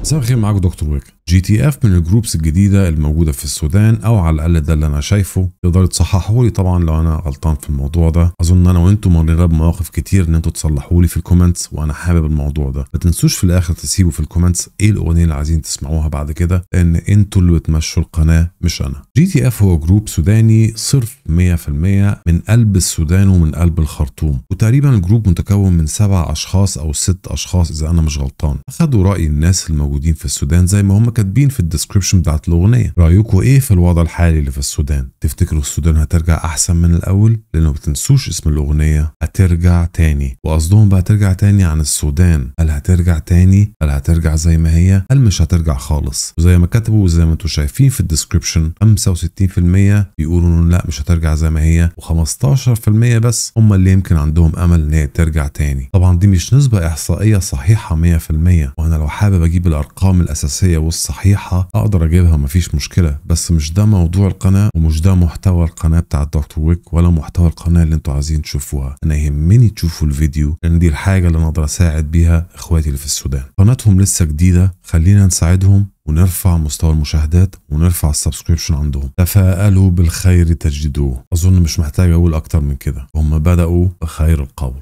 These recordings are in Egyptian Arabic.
مساء الخير معاكم دكتور ويك جي تي اف من الجروبس الجديده الموجوده في السودان او على الاقل ده اللي انا شايفه تقدروا تصححوا لي طبعا لو انا غلطان في الموضوع ده اظن انا وانتم مرينا بمواقف كتير ان انتوا تصلحوا لي في الكومنتس وانا حابب الموضوع ده ما تنسوش في الاخر تسيبوا في الكومنتس ايه الاغنيه اللي عايزين تسمعوها بعد كده لان انتوا اللي بتمشوا القناه مش انا جي تي اف هو جروب سوداني صرف 100% من قلب السودان ومن قلب الخرطوم وتقريبا الجروب متكون من سبع اشخاص او ست اشخاص اذا انا مش غلطان اخدوا راي الناس الموجودين في السودان زي ما هم كاتبين في الديسكربشن بتاعت الاغنيه رايكم ايه في الوضع الحالي اللي في السودان تفتكروا السودان هترجع احسن من الاول لانه ما تنسوش اسم الاغنيه هترجع تاني وقصدهم بقى ترجع تاني عن السودان هل هترجع تاني هل هترجع زي ما هي هل مش هترجع خالص وزي ما كتبوا وزي ما انتم شايفين في الديسكربشن 65% بيقولوا انه لا مش هترجع زي ما هي و15% بس هم اللي يمكن عندهم امل ان هي ترجع تاني طبعا دي مش نسبه احصائيه صحيحه 100% وانا لو حابب اجيب الارقام الاساسيه والصحيحه اقدر اجيبها مفيش مشكله بس مش ده موضوع القناه ومش ده محتوى القناه بتاع دكتور ويك ولا محتوى القناه اللي انتوا عايزين تشوفوها انا يهمني تشوفوا الفيديو لان دي الحاجه اللي انا اقدر اساعد بيها اخواتي اللي في السودان قناتهم لسه جديده خلينا نساعدهم ونرفع مستوى المشاهدات ونرفع السبسكريبشن عندهم تفاءلوا بالخير تجدوه اظن مش محتاج اقول اكتر من كده هم بداوا بخير القول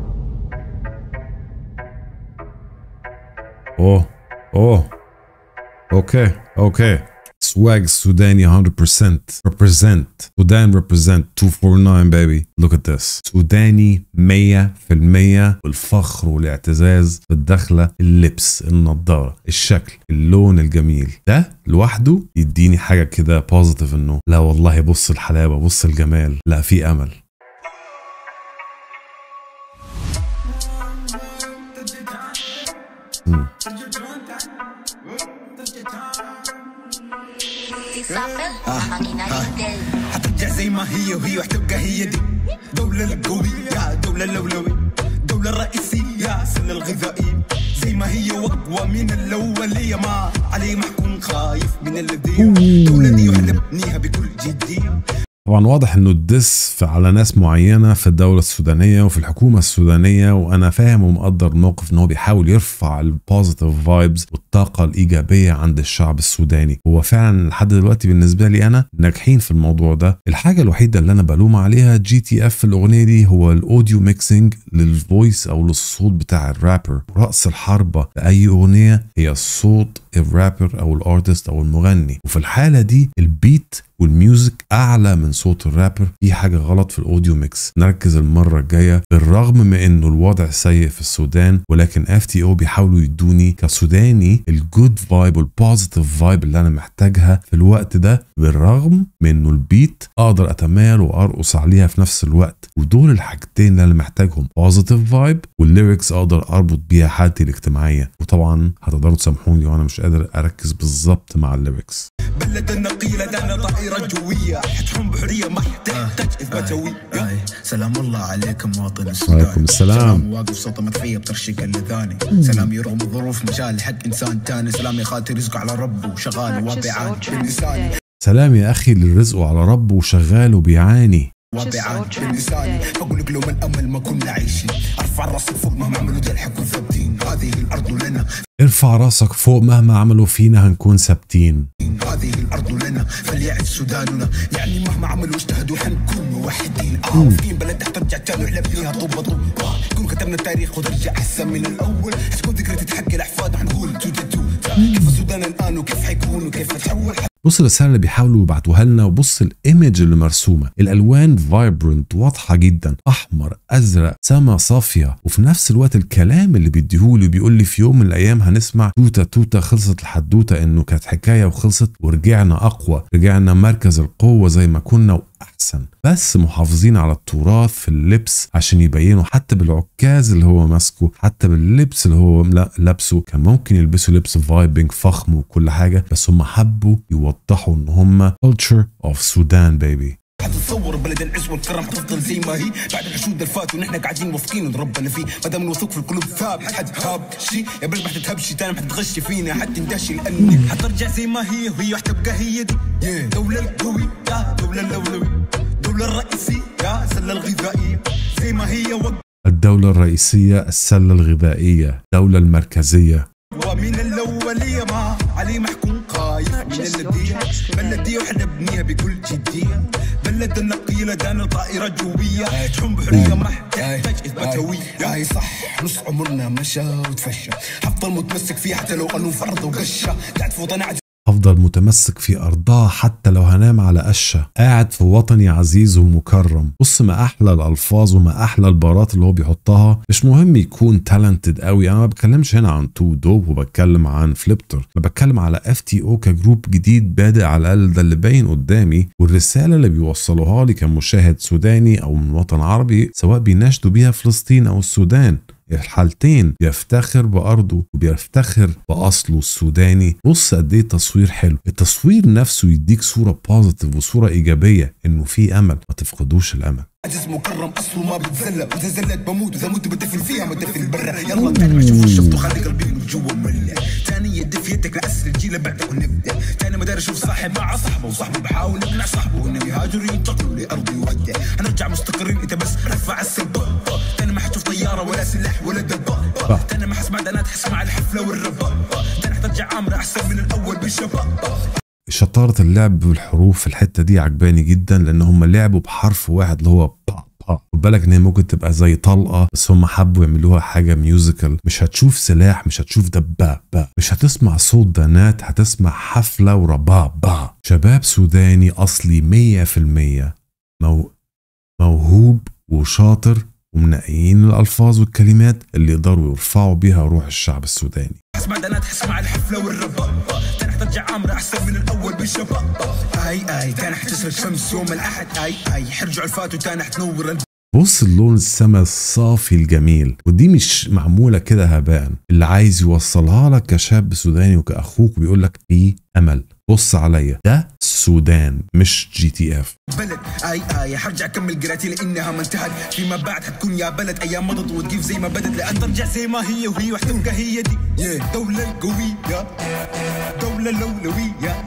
اوه اوه اوكي اوكي swag سوداني 100% represent سودان represent 249 baby look at this سوداني 100% والفخر والاعتزاز بالدخلة اللبس النضارة الشكل اللون الجميل ده لوحده يديني حاجة كده بوزيتيف انه لا والله بص الحلاوة بص الجمال لا في امل مم. حترجع زي ما هي وهي وحتبقى هي دي دولة القوية دولة الأولوية دولة الرئيسية سلة الغذائية زي ما هي وأقوى من الأولية ما علي محكوم خايف من الذي دولة دي وحنبنيها بكل جدية طبعا واضح انه الدس على ناس معينه في الدوله السودانيه وفي الحكومه السودانيه وانا فاهم ومقدر الموقف ان هو بيحاول يرفع البوزيتيف فايبز والطاقه الايجابيه عند الشعب السوداني هو فعلا لحد دلوقتي بالنسبه لي انا ناجحين في الموضوع ده الحاجه الوحيده اللي انا بلوم عليها جي تي اف في الاغنيه دي هو الاوديو ميكسينج للفويس او للصوت بتاع الرابر راس الحربه لاي اغنيه هي الصوت الرابر او الارتست او المغني وفي الحاله دي البيت والميوزك اعلى من صوت الرابر في حاجه غلط في الاوديو ميكس نركز المره الجايه بالرغم من انه الوضع سيء في السودان ولكن اف تي او بيحاولوا يدوني كسوداني الجود فايب والبوزيتيف فايب اللي انا محتاجها في الوقت ده بالرغم من انه البيت اقدر اتمال وارقص عليها في نفس الوقت ودول الحاجتين اللي انا محتاجهم بوزيتيف فايب والليركس اقدر اربط بيها حالتي الاجتماعيه وطبعا هتقدروا تسامحوني وانا مش قادر اركز بالظبط مع الليركس بلد نقيلة دانا طائرة جوية حتحوم بحرية ما تحتاج إثبات هوية آي. سلام الله عليكم مواطن السودان وعليكم السلام. واقف صوت مطفية بترشق اللذاني سلامي رغم الظروف مجال حق انسان تاني سلامي خاطر رزقه على ربه وشغال وبيعاني باللساني سلام يا اخي للرزق على ربه وشغال وبيعاني وبيعاني بلساني بقول لك لو من الامل ما كنا عايشين ارفع راسك فوق مهما عملوا ده الحكم ثابتين هذه الارض لنا ارفع راسك فوق مهما عملوا فينا هنكون ثابتين هذه الارض لنا فليعز سوداننا يعني مهما عملوا واجتهدوا حنكون موحدين اه فين بلد حترجع تاني وحنبنيها طوبه طوبه كون كتبنا التاريخ وترجع احسن من الاول حتكون ذكرى تتحكي الاحفاد حنقول تو تو كيف السودان الان وكيف حيكون وكيف تحول بص الرسالة اللي بيحاولوا يبعتوها لنا وبص الايمج اللي مرسومة الالوان فايبرنت واضحة جدا احمر ازرق سما صافية وفي نفس الوقت الكلام اللي بيديهولي بيقول لي في يوم من الايام هنسمع توتة توتة خلصت الحدوتة انه كانت حكاية وخلصت ورجعنا اقوى رجعنا مركز القوة زي ما كنا واحسن بس محافظين على التراث في اللبس عشان يبينوا حتى بالعكاز اللي هو ماسكه حتى باللبس اللي هو لا- لابسه كان ممكن يلبسوا لبس فايبنج فخم وكل حاجة بس هم حبوا يوضحوا ان هم culture of Sudan baby حتتصور بلد العز والكرم حتفضل زي ما هي بعد الحشود الفات ونحن قاعدين واثقين ان ربنا فيه ما دام الوثوق في القلوب ثابت حد هاب شي يا بلد ما حتتهبشي تاني ما حتغشي فينا حتى ندشي لاني حترجع زي ما هي وهي حتبقى هي دي دولة القوي يا دولة الاولوي دولة الرئيسية يا سلة الغذائية زي ما هي وقوى الدولة الرئيسية السلة الغذائية الدولة المركزية من الاولية بلدية وحنا بنيها بكل جدية بلد النقيلة دانا طائرة جوية تحوم بحرية ما تحتاج إثبات هوية هاي صح نص عمرنا مشى وتفشى حفضل متمسك فيه حتى لو انه فرض وقشة قاعد في وطني أفضل متمسك في أرضها حتى لو هنام على قشة قاعد في وطني عزيز ومكرم بص ما أحلى الألفاظ وما أحلى البارات اللي هو بيحطها مش مهم يكون تالنتد قوي أنا ما بتكلمش هنا عن تو دوب وبتكلم عن فليبتر أنا بتكلم على اف تي او كجروب جديد بادئ على الأقل ده اللي باين قدامي والرسالة اللي بيوصلوها لي كمشاهد سوداني أو من وطن عربي سواء بيناشدوا بيها فلسطين أو السودان الحالتين بيفتخر بأرضه وبيفتخر بأصله السوداني بص قد ايه التصوير حلو التصوير نفسه يديك صورة بوزيتيف وصورة إيجابية إنه في أمل ما تفقدوش الأمل عزيز مكرم اصله ما بتزلق واذا زلت بموت واذا مت بدفن فيها ما تدفن برا يلا بعد ما اشوف شفته خلي قلبي من جوا مولع تاني يدف يدك لعسر الجيل بعدك ونبدا تاني ما داري اشوف صاحب مع صاحبه وصاحبه بحاول يقنع صاحبه انه يهاجر ينتقلوا لارضي يودع هنرجع مستقرين انت بس رفع السبه تاني ما حتشوف طياره ولا سلاح ولا دبابه تاني ما حسمع دنات حسمع الحفله والربابه تاني حترجع عامره احسن من الاول بالشباب شطارة اللعب بالحروف في الحتة دي عجباني جدا لأن هم لعبوا بحرف واحد اللي هو با با خد بالك إن هي ممكن تبقى زي طلقة بس هم حبوا يعملوها حاجة ميوزيكال مش هتشوف سلاح مش هتشوف دبابة مش هتسمع صوت دنات هتسمع حفلة وربابة شباب سوداني أصلي مية في المية مو... موهوب وشاطر ومنقيين الألفاظ والكلمات اللي يقدروا يرفعوا بيها روح الشعب السوداني اسمع دنات حسمع الحفله والربابه تاني حترجع عامره احسن من الاول بالشباب اي اي تاني حتشرق شمس يوم الاحد اي اي حرجعوا الفاتو تاني حتنور بص اللون السما الصافي الجميل ودي مش معمولة كده هباء اللي عايز يوصلها لك كشاب سوداني وكأخوك بيقول لك في أمل بص عليا ده السودان مش جي تي اف بلد اي اي حرجع اكمل قراءتي لانها ما انتهت فيما بعد حتكون يا بلد ايام مضت وتجيب زي ما بدت لان ترجع زي ما هي وهي وحتبقى هي دي دولة القوية دولة الأولوية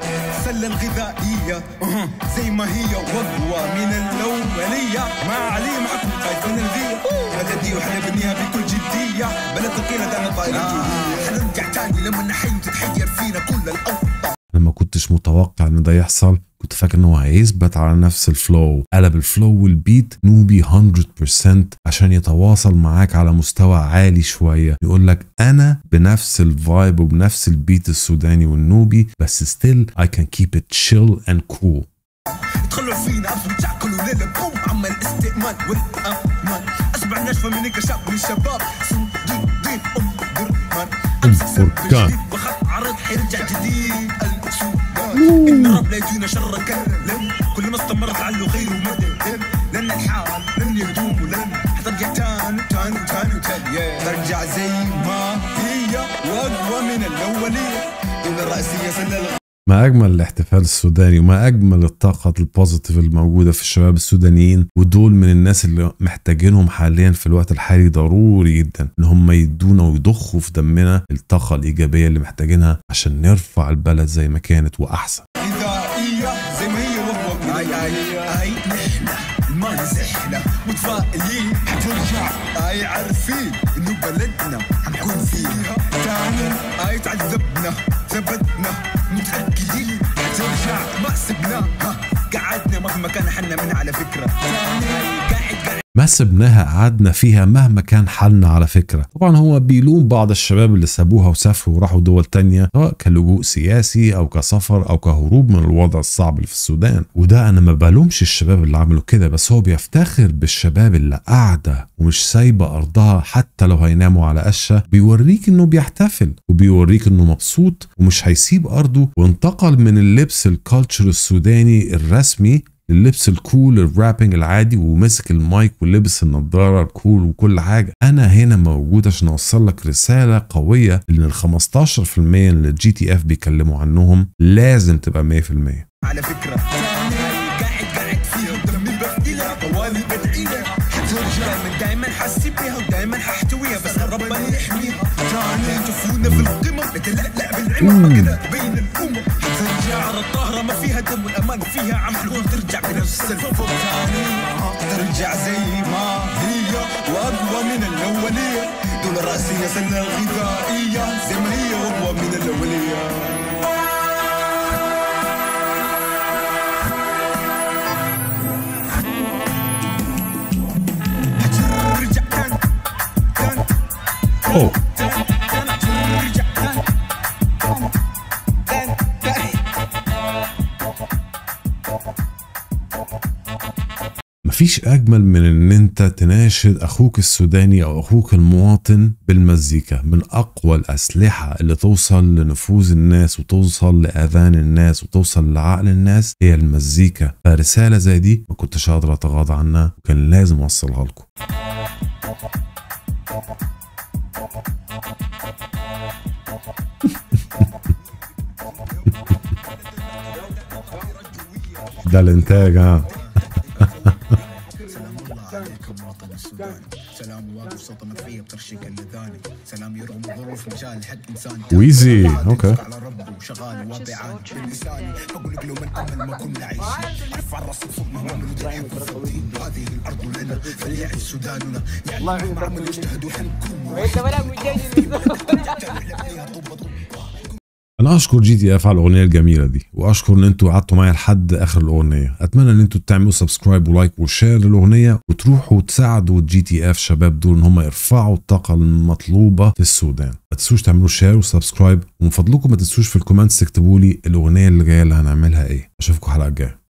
سلة الغذائية أها، زي ما هي وقوة من الأولية ما علي معكم قايد من الغية بلدي وحنا بنيها بكل جدية بلد ثقيلة دانا طايرة حنرجع تاني لما نحي وتتحير فينا كل الأوطان انا ما كنتش متوقع ان ده يحصل كنت فاكر ان هو هيثبت على نفس الفلو قلب الفلو والبيت نوبي 100% عشان يتواصل معاك على مستوى عالي شويه يقول لك انا بنفس الفايب وبنفس البيت السوداني والنوبي بس ستيل I can keep it chill and cool تخلوا فينا ابصر تعكلوا ليلة بوم عمل الاستئمان والامان اسمع نشفة من كشاب من الشباب صندوق دين ام درمان امسك سب فرقان. جديد وخط عرض حيرجع جديد السودان ان رب لا يجينا شر كلم كل ما استمرت علو خير ومدد لن الحال لن يدوم ولن حترجع تاني تاني تاني وتاني ترجع زي ما هي واقوى من الاوليه دون الرئيسيه سله ما اجمل الاحتفال السوداني وما اجمل الطاقه البوزيتيف الموجوده في الشباب السودانيين ودول من الناس اللي محتاجينهم حاليا في الوقت الحالي ضروري جدا ان هم يدونا ويضخوا في دمنا الطاقه الايجابيه اللي محتاجينها عشان نرفع البلد زي ما كانت واحسن غذائية زي ما هي وهو اي اي اي نحنا ما نزحنا متفائلين حترجع اي عارفين انه بلدنا حنكون فيها تاني اي تعذبنا ثبتنا متأكدين حترجع ما سبناها قعدنا ما في مكان حنا من على فكرة تاني قاعد قاعد ما سبناها قعدنا فيها مهما كان حالنا على فكرة طبعا هو بيلوم بعض الشباب اللي سابوها وسافروا وراحوا دول تانية سواء كلجوء سياسي أو كسفر أو كهروب من الوضع الصعب اللي في السودان وده أنا ما بلومش الشباب اللي عملوا كده بس هو بيفتخر بالشباب اللي قاعدة ومش سايبة أرضها حتى لو هيناموا على قشة بيوريك إنه بيحتفل وبيوريك إنه مبسوط ومش هيسيب أرضه وانتقل من اللبس الكالتشر السوداني الرسمي اللبس الكول الرابنج العادي ومسك المايك ولبس النضاره الكول وكل حاجه انا هنا موجود عشان اوصل لك رساله قويه ان ال 15% اللي الجي تي اف بيكلموا عنهم لازم تبقى 100% على فكرة تاني قاعد قاعد فيها ودمي بفتيلها طوالي بدعيلها حترجع دايما دايما حاسي بيها ودايما ححتويها بس ربنا يحميها تاني تشوفونا في القمم نتلألأ بالعمم كذا بين الأمم حترجع على الطهرة ما فيها دم والأمان فيها عم حنقول ترجع بنفس الفوق تاني ترجع زي ما هي وأقوى من الأولية دول الرأسية سنة الغذائية زي ما هي وأقوى من الأولية أوه. مفيش أجمل من إن أنت تناشد أخوك السوداني أو أخوك المواطن بالمزيكا من أقوى الأسلحة اللي توصل لنفوذ الناس وتوصل لآذان الناس وتوصل لعقل الناس هي المزيكا فرسالة زي دي ما كنتش قادر أتغاضى عنها وكان لازم أوصلها لكم ده الإنتاج ها سلام الله عليكم مواطن السودان سلام واقف صوته مدفية بترشيق اللذاني سلام يرغم الظروف مجال الحق انسان تاني. ويزي، واحد أوكي. يرزق على ربه وشغال وبيعاني بلساني بقول لك لو من امل ما كنا عايشين ارفع الراس فوق مهما من ودرعين بالفضين هذه الارض لنا فليعد سوداننا يعني مهما عملوا اجتهدوا حنكون انت ولا مجاني عليها طوبة طوبة انا اشكر جي تي اف على الاغنيه الجميله دي واشكر ان انتوا قعدتوا معايا لحد اخر الاغنيه اتمنى ان انتوا تعملوا سبسكرايب ولايك وشير للاغنيه وتروحوا تساعدوا جي تي اف شباب دول ان هم يرفعوا الطاقه المطلوبه في السودان ما تنسوش تعملوا شير وسبسكرايب ومن فضلكم ما تنسوش في الكومنتس تكتبوا لي الاغنيه اللي جايه اللي هنعملها ايه اشوفكم الحلقه الجايه